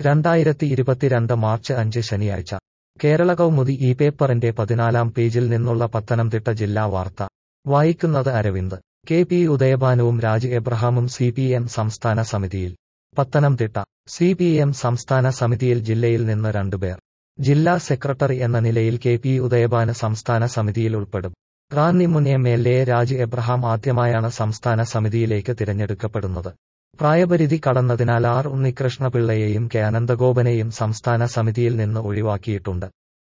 രണ്ടായിരത്തി ഇരുപത്തിരണ്ട് മാർച്ച് അഞ്ച് ശനിയാഴ്ച കേരള കൗമുദി ഈ പേപ്പറിന്റെ പതിനാലാം പേജിൽ നിന്നുള്ള പത്തനംതിട്ട ജില്ലാ വാർത്ത വായിക്കുന്നത് അരവിന്ദ് കെ പി ഉദയഭാനുവും രാജ് എബ്രഹാമും സി പി എം സംസ്ഥാന സമിതിയിൽ പത്തനംതിട്ട സി പി എം സംസ്ഥാന സമിതിയിൽ ജില്ലയിൽ നിന്ന് രണ്ടുപേർ ജില്ലാ സെക്രട്ടറി എന്ന നിലയിൽ കെ പി ഉദയഭാന് സംസ്ഥാന സമിതിയിൽ ഉൾപ്പെടും റാന്നി മുൻ M L A Raj Abraham ആദ്യമായാണ് സംസ്ഥാന സമിതിയിലേക്ക് തിരഞ്ഞെടുക്കപ്പെടുന്നത് പ്രായപരിധി കടന്നതിനാൽ ആർ ഉണ്ണികൃഷ്ണപിള്ളയെയും കെ അനന്തഗോപനെയും സംസ്ഥാന സമിതിയിൽ നിന്ന് ഒഴിവാക്കിയിട്ടുണ്ട്